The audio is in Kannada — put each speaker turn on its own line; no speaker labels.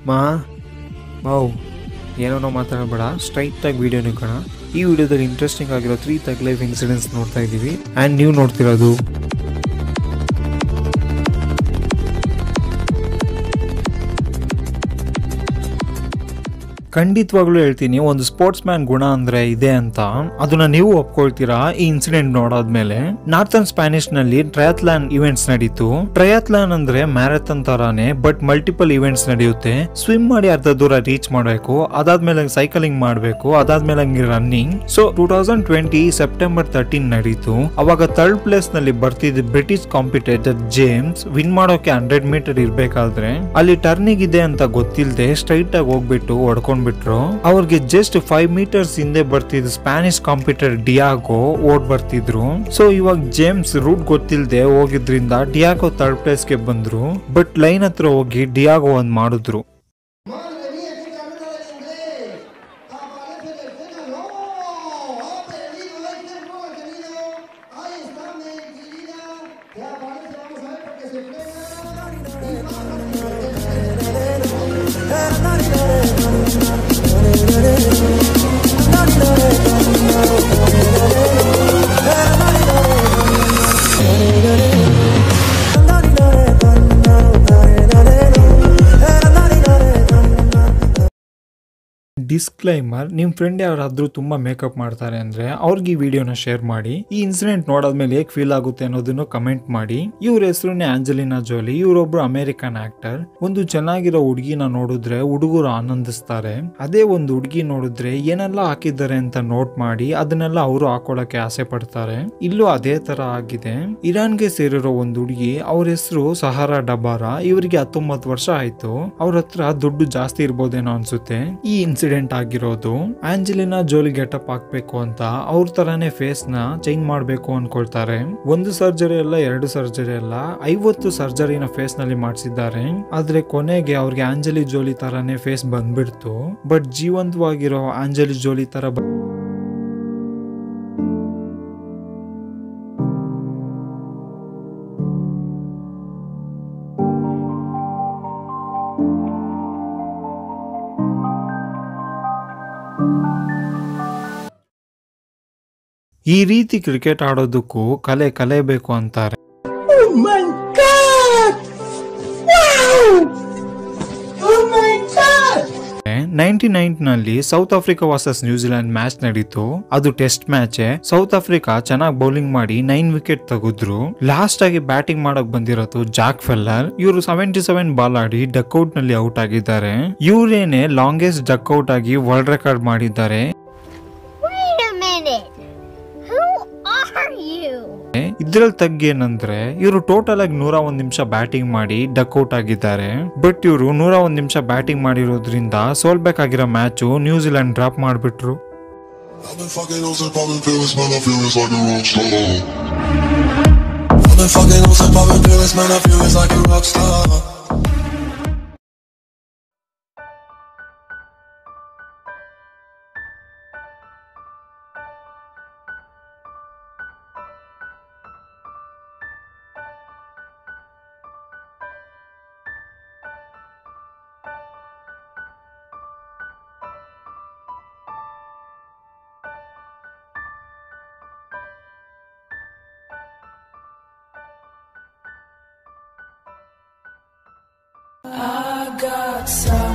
ಮಾ ಮಾವು ಏನೋ ಮಾತಾಡಬೇಡ ಸ್ಟ್ರೈಟಾಗಿ ವಿಡಿಯೋನ ಕಣ ಈ ವಿಡಿಯೋದಲ್ಲಿ ಇಂಟ್ರೆಸ್ಟಿಂಗ್ ಆಗಿರೋ ತ್ರೀ ತಗ್ ಲೈಫ್ ಇನ್ಸಿಡೆಂಟ್ಸ್ ನೋಡ್ತಾ ಇದ್ದೀವಿ ಆ್ಯಂಡ್ ನೀವು ನೋಡ್ತಿರೋದು ಖಂಡಿತವಾಗ್ಲೂ ಹೇಳ್ತೀನಿ ಒಂದು ಸ್ಪೋರ್ಟ್ಸ್ ಮ್ಯಾನ್ ಗುಣ ಅಂದ್ರೆ ಇದೆ ಅಂತ ಅದನ್ನ ನೀವು ಒಪ್ಕೊಳ್ತೀರಾ ಈ ಇನ್ಸಿಡೆಂಟ್ ನೋಡಾದ್ಮೇಲೆ ನಾರ್ಥನ್ ಸ್ಪ್ಯಾನಿಷ್ ನಲ್ಲಿ ಟ್ರಯಾಥ್ಲಾನ್ ಇವೆಂಟ್ಸ್ ನಡೀತು ಟ್ರಯಾಥ್ಲಾನ್ ಅಂದ್ರೆ ಮ್ಯಾರಥಾನ್ ತರಾನೇ ಬಟ್ ಮಲ್ಟಿಪಲ್ ಇವೆಂಟ್ಸ್ ನಡೆಯುತ್ತೆ ಸ್ವಿಮ್ ಮಾಡಿ ಅರ್ಧ ದೂರ ರೀಚ್ ಮಾಡಬೇಕು ಅದಾದ್ಮೇಲೆ ಸೈಕಲಿಂಗ್ ಮಾಡಬೇಕು ಅದಾದ್ಮೇಲೆ ಹಂಗೆ running so two thousand twenty September thirteen ನಡೀತು ಅವಾಗ ಥರ್ಡ್ ಪ್ಲೇಸ್ ನಲ್ಲಿ ಬರ್ತಿದ್ದ ಬ್ರಿಟಿಷ್ ಕಾಂಪಿಟೇಟರ್ ಜೇಮ್ಸ್ ವಿನ್ ಮಾಡೋಕೆ ಹಂಡ್ರೆಡ್ ಮೀಟರ್ ಇರ್ಬೇಕಾದ್ರೆ ಅಲ್ಲಿ ಟರ್ನಿಂಗ್ ಇದೆ ಅಂತ ಗೊತ್ತಿಲ್ಲದೆ ಸ್ಟ್ರೈಟ್ ಆಗಿ ಹೋಗ್ಬಿಟ್ಟು ಹೊಡ್ಕೊಂಡ್ಬಿಟ್ರು ಅವ್ರಿಗೆ ಜಸ್ಟ್ ಫೈವ್ ಮೀಟರ್ಸ್ ಹಿಂದೆ ಬರ್ತಿದ್ ಸ್ಪ್ಯಾನಿಷ್ ಕಾಂಪಿಟರ್ ಡಿಯಾಗೋ ಓಡ್ ಬರ್ತಿದ್ರು ಸೊ ಇವಾಗ ಜೇಮ್ಸ್ ರೂಟ್ ಗೊತ್ತಿಲ್ಲದೆ ಹೋಗಿದ್ರಿಂದ ಡಿಯಾಗೋ ಥರ್ಡ್ ಪ್ಲೇಸ್ಗೆ ಬಂದ್ರು ಬಟ್ ಲೈನ್ ಹತ್ರ ಹೋಗಿ ಡಿಯಾಗೋ ಒಂದ್ ಮಾಡಿದ್ರು
Madre mía, qué carrera del inglés. Aparece en escena. ¡No! Ha perdido este juego, querido. Ahí está, mi querida. Que aparece, vamos a ver, porque se frena. Y baja.
Disclaimer ನಿಮ್ ಫ್ರೆಂಡ್ ಯಾರಾದ್ರೂ ತುಂಬಾ ಮೇಕಪ್ ಮಾಡ್ತಾರೆ ಅಂದ್ರೆ ಅವ್ರಿಗೆ ಈ ವಿಡಿಯೋನ ಶೇರ್ ಮಾಡಿ ಈ ಇನ್ಸಿಡೆಂಟ್ ನೋಡಾದ್ಮೇಲೆ ಹೇಗ್ ಫೀಲ್ ಆಗುತ್ತೆ ಅನ್ನೋದನ್ನು ಕಮೆಂಟ್ ಮಾಡಿ ಇವ್ರ ಹೆಸರುನೇ ಆಂಜಲಿನಾ ಜೋಲಿ ಇವರೊಬ್ರು ಅಮೆರಿಕನ್ ಆಕ್ಟರ್ ಒಂದು ಚೆನ್ನಾಗಿರೋ ಹುಡುಗಿನ ನೋಡಿದ್ರೆ ಹುಡುಗರು ಆನಂದಿಸ್ತಾರೆ ಅದೇ ಒಂದು ಹುಡುಗಿ ನೋಡಿದ್ರೆ ಏನೆಲ್ಲ ಹಾಕಿದ್ದಾರೆ ಅಂತ ನೋಟ್ ಮಾಡಿ ಅದನ್ನೆಲ್ಲ ಅವರು ಹಾಕೊಳಕ್ಕೆ ಆಸೆ ಪಡ್ತಾರೆ ಇಲ್ಲೂ ಅದೇ ತರ ಆಗಿದೆ ಇರಾನ್ಗೆ ಸೇರಿರೋ ಒಂದು ಹುಡುಗಿ ಅವ್ರ ಹೆಸರು ಸಹಾರಾ ಡಬಾರ ಇವರಿಗೆ ಹತ್ತೊಂಬತ್ತು ವರ್ಷ ಆಯ್ತು ಅವ್ರ ಹತ್ರ ದುಡ್ಡು ಜಾಸ್ತಿ ಇರ್ಬೋದೇನೋ ಅನ್ಸುತ್ತೆ ಈ ಇನ್ಸಿಡೆಂಟ್ ಆಗಿರೋದು ಆಂಜಲಿನಾ ಜೋಲಿ ಗೆಟಪ್ ಹಾಕ್ಬೇಕು ಅಂತ ಅವ್ರ ತರಾನೇ ಫೇಸ್ ನ ಚೇಂಜ್ ಮಾಡ್ಬೇಕು ಅನ್ಕೊಳ್ತಾರೆ ಒಂದು ಸರ್ಜರಿ ಅಲ್ಲ ಎರಡು ಸರ್ಜರಿ ಅಲ್ಲ ಐವತ್ತು ಸರ್ಜರಿನ ಫೇಸ್ ನಲ್ಲಿ ಮಾಡಿಸಿದ್ದಾರೆ ಆದ್ರೆ ಕೊನೆಗೆ ಅವ್ರಿಗೆ ಆಂಜಲಿ ಜೋಲಿ ತರಾನೇ ಫೇಸ್ ಬಂದ್ಬಿಡ್ತು ಬಟ್ ಜೀವಂತವಾಗಿರೋ ಆಂಜಲಿ ಜೋಲಿ ತರ ಬ- ಈ ರೀತಿ ಕ್ರಿಕೆಟ್ ಆಡೋದಕ್ಕೂ ಕಲೆ ಕಲೆಬೇಕು ಅಂತಾರೆ
¡Oh, my God! ¡Wow! ¡Oh, my God!
Ninety nine ನಲ್ಲಿ South Africa versus New Zealand match ನಡೀತು ಅದು ಟೆಸ್ಟ್ ಮ್ಯಾಚ್ ಸೌತ್ ಆಫ್ರಿಕಾ ಚೆನ್ನಾಗಿ ಬೌಲಿಂಗ್ ಮಾಡಿ ನೈನ್ ವಿಕೆಟ್ ತೆಗೆದ್ರು ಲಾಸ್ಟ್ ಆಗಿ ಬ್ಯಾಟಿಂಗ್ ಮಾಡಕ್ ಬಂದಿರೋದು ಜಾಕ್ ಫೆಲ್ಲರ್ ಇವರು ಸೆವೆಂಟಿ ಸೆವೆನ್ ಬಾಲ್ ಆಡಿ ಡಕ್ಔಟ್ ನಲ್ಲಿ ಔಟ್ ಆಗಿದ್ದಾರೆ ಇವರೇನೆ ಲಾಂಗೆಸ್ಟ್ ಡಕ್ಔಟ್ ಆಗಿ ವರ್ಲ್ಡ್ ರೆಕಾರ್ಡ್ ಮಾಡಿದ್ದಾರೆ
Wait a minute. Who are you?
ಇದ್ರಲ್ಲಿ ತಗ್ಗೇನಂದ್ರೆ ಇವರು ಟೋಟಲ್ ಆಗಿ ನೂರ ಒಂದ್ ನಿಮಿಷ ಬ್ಯಾಟಿಂಗ್ ಮಾಡಿ ಡಕ್ಔಟ್ ಆಗಿದ್ದಾರೆ ಬಟ್ ಇವರು ನೂರ ಒಂದ್ ನಿಮಿಷ ಬ್ಯಾಟಿಂಗ್ ಮಾಡಿರೋದ್ರಿಂದ ಸೋಲ್ಬೇಕಾಗಿರೋ ಮ್ಯಾಚು ನ್ಯೂಜಿಲೆಂಡ್ ಡ್ರಾಪ್ ಮಾಡ್ಬಿಟ್ರು
I've been fucking hoes and popping pills, man, I feel it's like a rock star. I've been fucking hoes and popping pills, man, I feel it's like a rock star.
I got some